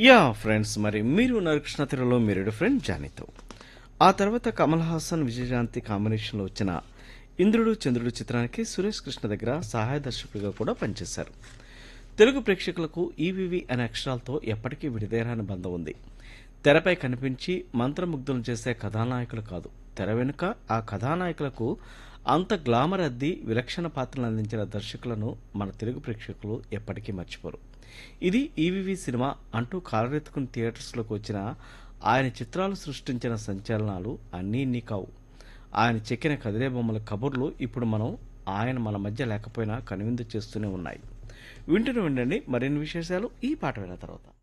yeah friends మరి మీరు నరకృష్ణ తెరలో మీరు ఫ్రెండ్ జానీతో ఆ తర్వాత కమల్ హాసన్ విజయశాంతి కాంబినేషన్లో వచ్చిన ఇంద్రుడు చంద్రుడు చిత్రానికి సురేష్ కృష్ణ దగ్గర సహాయ దర్శకుడిగా కూడా పనిచేశారు తెలుగు ప్రేక్షకులకు ఈవివి అనే అక్షరాలతో ఎప్పటికీ విడిదేరాని బంధం ఉంది తెరపై కనిపించి మంత్రముగ్ధులను చేసే కథానాయకులు కాదు తెర వెనుక ఆ కథానాయకులకు అంత గ్లామర్ అద్ది విలక్షణ పాత్రలు అందించిన దర్శకులను మన తెలుగు ప్రేక్షకులు ఎప్పటికీ మర్చిపోరు ఇది ఈవివి సినిమా అంటూ కాలరెత్తుకుని థియేటర్స్లోకి వచ్చిన ఆయన చిత్రాలు సృష్టించిన సంచలనాలు అన్నీ ఇన్ని కావు ఆయన చెక్కిన కదిలే బొమ్మల కబుర్లు ఇప్పుడు మనం ఆయన మన మధ్య లేకపోయినా కనువిందు చేస్తూనే ఉన్నాయి వింటూనే ఉండండి మరిన్ని విశేషాలు ఈ పాట విన్న తర్వాత